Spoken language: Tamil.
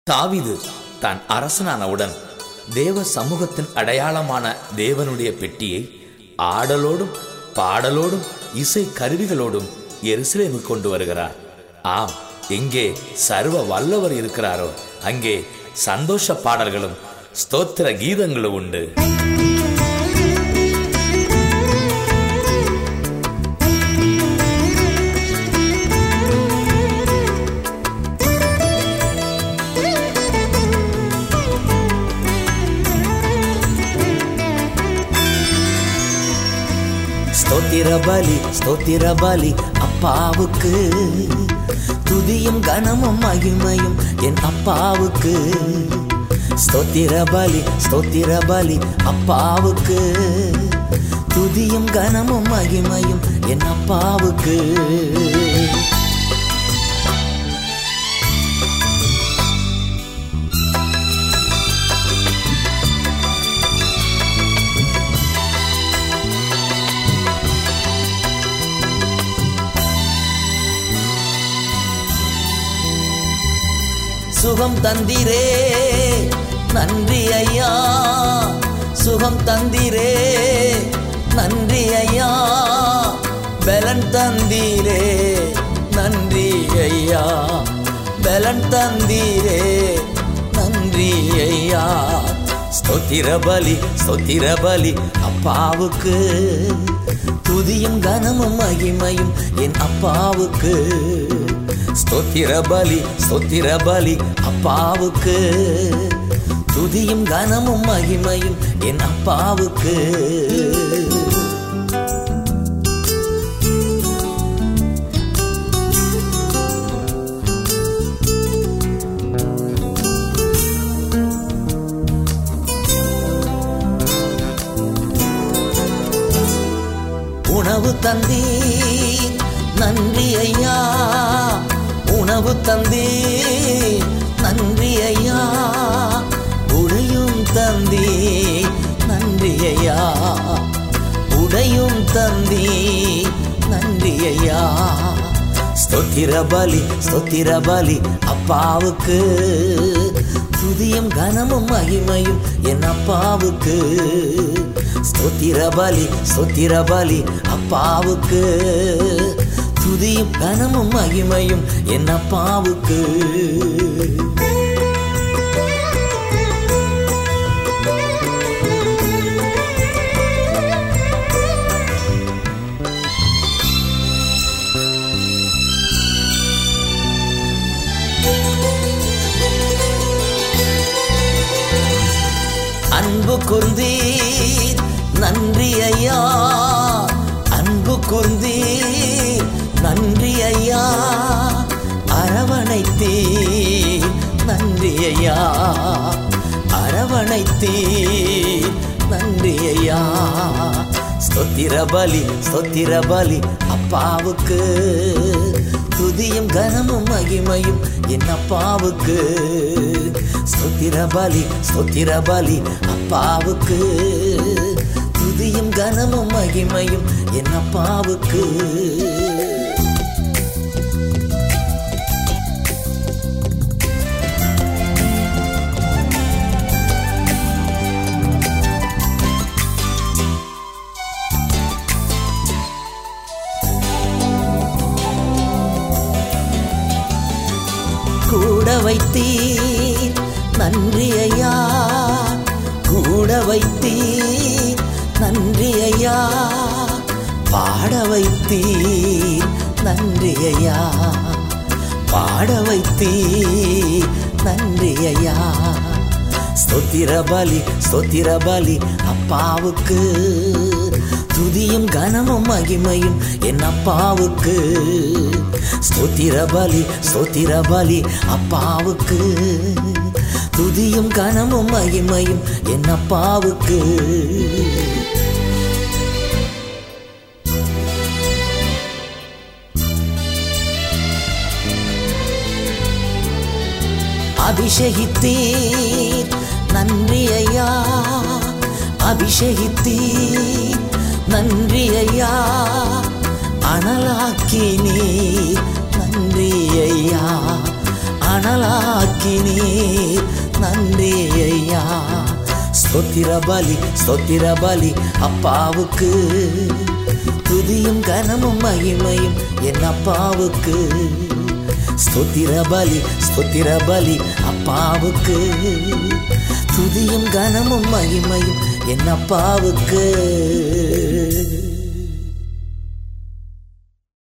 தாவீது தான் அரசனானவுடன் தேவ சமூகத்தின் அடையாளமான தேவனுடைய பெட்டியை ஆடலோடும் பாடலோடும் இசை கருவிகளோடும் எருசலேமுக்கு கொண்டு வருகிறார் ஆம் எங்கே சர்வ வல்லவர் இருக்கிறாரோ அங்கே சந்தோஷ பாடல்களும் ஸ்தோத்திர கீதங்களும் உண்டு ஸ்தோத்திர பலி ஸ்தோத்திர பலி அப்பாவுக்கு துதியும் கனமும் மகிமையும் என் அப்பாவுக்கு ஸ்தோத்திர பலி ஸ்தோத்திர பலி அப்பாவுக்கு துதியும் கனமும் மகிமையும் என் அப்பாவுக்கு சுகம் தந்திரே நன்றி ஐயா சுகம் தந்திரே நன்றி ஐயா பலன் தந்தீரே நன்றி ஐயா பலன் தந்தீரே நன்றி ஐயா ஸ்தோத்திர பலி ஸ்தோத்திர பலி அப்பாவுக்கு துதியும் கனமும் மகிமையும் என் அப்பாவுக்கு ஸ்தோத்திர பலி ஸ்தோத்திர பலி அப்பாவுக்கு துதியும் கனமும் மகிமையும் என் அப்பாவுக்கு உணவு தந்தி நன்றி ஐயா உணவு தந்தி நன்றி ஐயா உடையும் தந்தி நன்றி ஐயா உடையும் தந்தி நன்றி ஐயா ஸ்தோத்திர பலி ஸ்தோத்திர பலி அப்பாவுக்கு துதியும் கனமும் மகிமையும் என் அப்பாவுக்கு ஸ்தோத்திர பலி ஸ்தோத்திர பலி அப்பாவுக்கு துதியும் கனமும் மகிமையும் என் அப்பாவுக்கு அன்பு குர்ந்தீர் நன்றி ஐயா அன்பு குர்ந்தீர் நன்றி ஐயா அரவணைத்தீர் நன்றி ஐயா அரவணைத்தீர் நன்றி ஐயா ஸ்தோத்திர பலி ஸ்தோத்திர பலி அப்பாவுக்கு துதியும் கனமும் மகிமையும் என் அப்பாவுக்கு ஸ்தோத்திர பலி ஸ்தோத்திர பலி அப்பாவுக்கு துதியும் கனமும் மகிமையும் என் அப்பாவுக்கு கூட வைத்தீர் நன்றி ஐயா கூட வைத்தீர் நன்றி ஐயா பாட வைத்தீர் நன்றி ஐயா பாட வைத்தீர் நன்றி ஐயா ஸ்தோத்திர பலி ஸ்தோத்திர பலி அப்பாவுக்கு துதியும் கனமும் மகிமையும் என் அப்பாவுக்கு ஸ்தோத்திர பலி ஸ்தோத்திர பலி அப்பாவுக்கு துதியும் கனமும் மகிமையும் என் அப்பாவுக்கு அபிஷேகித்தீர் நன்றி ஐயா அபிஷேகித்தீர் நன்றி ஐயா அனலாக்கி நீர் நன்றி ஐயா அனலாக்கினீர் நன்றி ஐயா ஸ்தோத்திர பலி ஸ்தோத்திர பலி அப்பாவுக்கு துதியும் கனமும் மகிமையும் என் அப்பாவுக்கு ஸ்தோத்திர பலி ஸ்தோத்திர பலி அப்பாவுக்கு துதியும் கனமும் மகிமையும் என் அப்பாவுக்கு